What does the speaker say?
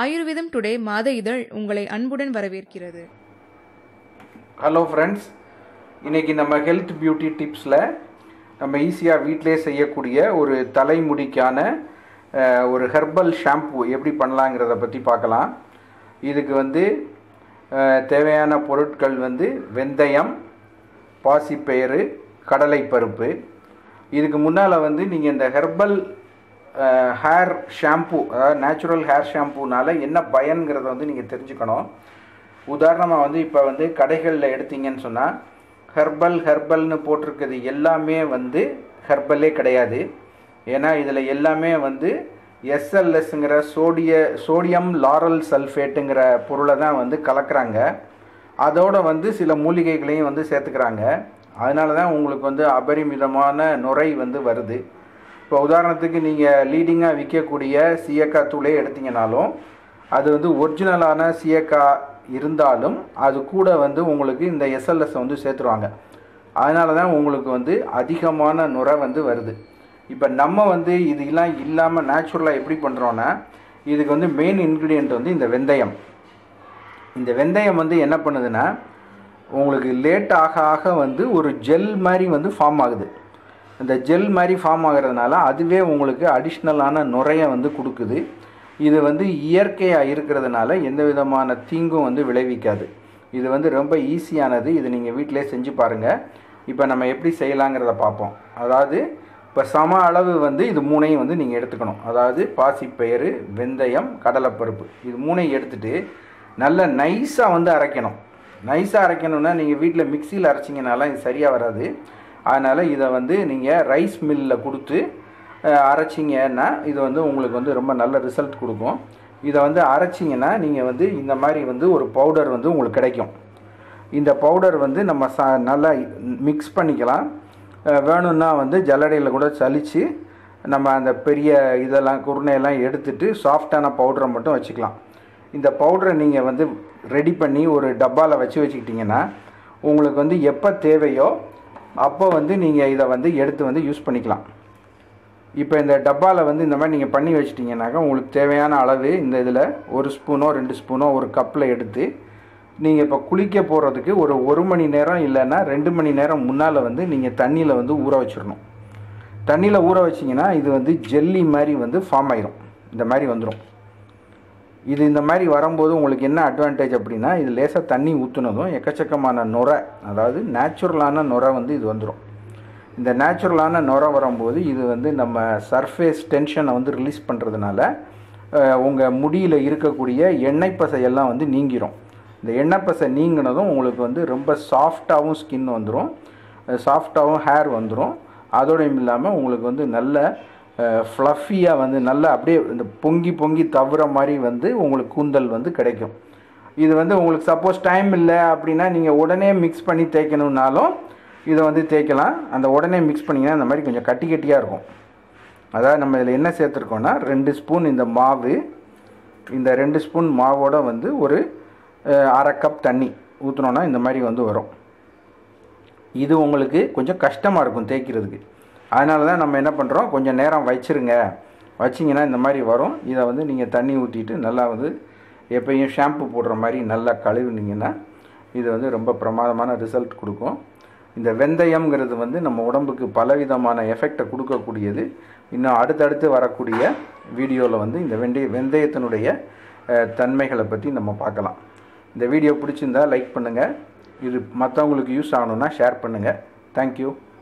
ஆயுர்வேதம் டுடே மாத இதழ் உங்களை அன்புடன் வரவேற்கிறது ஹலோ ஃப்ரெண்ட்ஸ் இன்றைக்கி நம்ம ஹெல்த் பியூட்டி டிப்ஸில் நம்ம ஈஸியாக வீட்டிலே செய்யக்கூடிய ஒரு தலைமுடிக்கான அஹ், ஒரு ஹெர்பல் ஷாம்பு எப்படி பண்ணலாங்கிறத பற்றி பார்க்கலாம் இதுக்கு வந்து அஹ், தேவையான பொருட்கள் வந்து வெந்தயம் பாசிப்பயிறு கடலைப்பருப்பு இதுக்கு முன்னால் வந்து நீங்கள் இந்த ஹெர்பல் ஹேர் ஷாம்பு அதாவது நேச்சுரல் ஹேர் ஷாம்புனால என்ன பயன்கிறத வந்து நீங்கள் தெரிஞ்சுக்கணும் உதாரணமாக வந்து இப்போ வந்து கடைகளில் எடுத்தீங்கன்னு சொன்னால் ஹெர்பல் ஹெர்பல்னு போட்டிருக்கிறது எல்லாமே வந்து ஹெர்பலே கிடையாது ஏன்னா இதில் எல்லாமே வந்து எஸ்எல்எஸ்ங்கிற சோடிய சோடியம் லாரல் சல்ஃபேட்டுங்கிற பொருளை தான் வந்து கலக்கிறாங்க அதோட வந்து சில மூலிகைகளையும் வந்து சேர்த்துக்கிறாங்க அதனால தான் உங்களுக்கு வந்து அபரிமிதமான நுரை வந்து வருது இப்போ உதாரணத்துக்கு நீங்கள் லீடிங்காக விற்கக்கூடிய சீயக்காய் தூளே எடுத்தீங்கனாலும் அது வந்து ஒரிஜினலான சீயக்காய் இருந்தாலும் அது கூட வந்து உங்களுக்கு இந்த எஸ்எல்எஸ் வந்து சேர்த்துருவாங்க அதனால தான் உங்களுக்கு வந்து அதிகமான நுரை வந்து வருது இப்போ நம்ம வந்து இதெல்லாம் இல்லாமல் நேச்சுரலாக எப்படி பண்ணுறோன்னா இதுக்கு வந்து மெயின் இன்க்ரீடியன்ட் வந்து இந்த வெந்தயம் இந்த வெந்தயம் வந்து என்ன பண்ணுதுன்னா உங்களுக்கு லேட் ஆக ஆக வந்து ஒரு ஜெல் மாதிரி வந்து ஃபார்ம் ஆகுது இந்த ஜெல் மாதிரி ஃபார்ம் ஆகிறதுனால அதுவே உங்களுக்கு அடிஷ்னலான நுரையை வந்து கொடுக்குது இது வந்து இயற்கையாக இருக்கிறதுனால எந்த விதமான தீங்கும் வந்து விளைவிக்காது இது வந்து ரொம்ப ஈஸியானது இது நீங்கள் வீட்டிலே செஞ்சு பாருங்கள் இப்போ நம்ம எப்படி செய்யலாங்கிறத பார்ப்போம் அதாவது இப்போ சம அளவு வந்து இது மூணையும் வந்து நீங்கள் எடுத்துக்கணும் அதாவது பாசிப்பயிறு வெந்தயம் கடலைப்பருப்பு இது மூணையும் எடுத்துட்டு நல்ல நைஸாக வந்து அரைக்கணும் நைஸாக அரைக்கணும்னா நீங்கள் வீட்டில் மிக்சியில் அரைச்சிங்கனால இது சரியாக வராது அதனால் இதை வந்து நீங்கள் ரைஸ் மில்லில் கொடுத்து அஹ், அரைச்சிங்கன்னா இது வந்து உங்களுக்கு வந்து ரொம்ப நல்ல ரிசல்ட் கொடுக்கும் இதை வந்து அரைச்சிங்கன்னா நீங்கள் வந்து இந்த மாதிரி வந்து ஒரு பவுடர் வந்து உங்களுக்கு கிடைக்கும் இந்த பவுடர் வந்து நம்ம ச நல்லா மிக்ஸ் பண்ணிக்கலாம் அஹ், வேணும்னா வந்து ஜல்லடையில் கூட சலித்து நம்ம அந்த பெரிய இதெல்லாம் குருணையெல்லாம் எடுத்துட்டு சாஃப்டான பவுடரை மட்டும் வச்சுக்கலாம் இந்த பவுடரை நீங்கள் வந்து ரெடி பண்ணி ஒரு டப்பாவில் வச்சு வச்சுக்கிட்டிங்கன்னா உங்களுக்கு வந்து எப்போ தேவையோ அப்போ வந்து நீங்கள் இதை வந்து எடுத்து வந்து யூஸ் பண்ணிக்கலாம் இப்போ இந்த டப்பாவில் வந்து இந்த மாதிரி நீங்கள் பண்ணி வச்சிட்டிங்கனாக்கா உங்களுக்கு தேவையான அளவு இந்த இதில் ஒரு ஸ்பூனோ ரெண்டு ஸ்பூனோ ஒரு கப்பில் எடுத்து நீங்கள் இப்போ குளிக்க போகிறதுக்கு ஒரு ஒரு மணி நேரம் இல்லைன்னா ரெண்டு மணி நேரம் முன்னால் வந்து நீங்கள் தண்ணியில் வந்து ஊற வச்சிடணும் தண்ணியில் ஊற வச்சிங்கன்னா இது வந்து ஜெல்லி மாதிரி வந்து ஃபார்ம் ஆயிரும் இந்த மாதிரி வந்துடும் இது இந்த மாதிரி வரும்போது உங்களுக்கு என்ன அட்வான்டேஜ் அப்படின்னா இது லேசாக தண்ணி ஊற்றுனதும் எக்கச்சக்கமான நுரை அதாவது நேச்சுரலான நுரை வந்து இது வந்துடும் இந்த நேச்சுரலான நுரை வரும்போது இது வந்து நம்ம சர்ஃபேஸ் டென்ஷனை வந்து ரிலீஸ் பண்ணுறதுனால உங்கள் முடியில் இருக்கக்கூடிய எண்ணெய் பசை எல்லாம் வந்து நீங்கிரும் இந்த எண்ணெய் பசை நீங்கினதும் உங்களுக்கு வந்து ரொம்ப சாஃப்டாகவும் ஸ்கின் வந்துடும் சாஃப்டாகவும் ஹேர் வந்துடும் அதோடையும் இல்லாமல் உங்களுக்கு வந்து நல்ல ஃப்ளஃபியாக வந்து நல்லா அப்படியே இந்த பொங்கி பொங்கி தவுற மாதிரி வந்து உங்களுக்கு கூந்தல் வந்து கிடைக்கும் இது வந்து உங்களுக்கு சப்போஸ் டைம் இல்லை அப்படின்னா நீங்கள் உடனே மிக்ஸ் பண்ணி தேய்க்கணுன்னாலும் இதை வந்து தேய்க்கலாம் அந்த உடனே மிக்ஸ் பண்ணிங்கன்னா இந்த மாதிரி கொஞ்சம் கட்டி கட்டியாக இருக்கும் அதாவது நம்ம இதில் என்ன சேர்த்துருக்கோன்னா ரெண்டு ஸ்பூன் இந்த மாவு இந்த ரெண்டு ஸ்பூன் மாவோட வந்து ஒரு அஹ், அரை கப் தண்ணி ஊற்றினோன்னா இந்த மாதிரி வந்து வரும் இது உங்களுக்கு கொஞ்சம் கஷ்டமாக இருக்கும் தேய்க்கிறதுக்கு அதனால தான் நம்ம என்ன பண்ணுறோம் கொஞ்சம் நேரம் வச்சிருங்க வச்சிங்கன்னா இந்த மாதிரி வரும் இதை வந்து நீங்கள் தண்ணி ஊற்றிட்டு நல்லா வந்து எப்பயும் ஷாம்பு போடுற மாதிரி நல்லா கழுவுனீங்கன்னா இது வந்து ரொம்ப பிரமாதமான ரிசல்ட் கொடுக்கும் இந்த வெந்தயம்ங்கிறது வந்து நம்ம உடம்புக்கு பலவிதமான எஃபெக்டை கொடுக்கக்கூடியது இன்னும் அடுத்தடுத்து வரக்கூடிய வீடியோவில் வந்து இந்த வெந்தய வெந்தயத்தினுடைய அஹ், தன்மைகளை பற்றி நம்ம பார்க்கலாம் இந்த வீடியோ பிடிச்சிருந்தா லைக் பண்ணுங்கள் இது மற்றவங்களுக்கு யூஸ் ஆகணுன்னா ஷேர் பண்ணுங்கள் தேங்க்யூ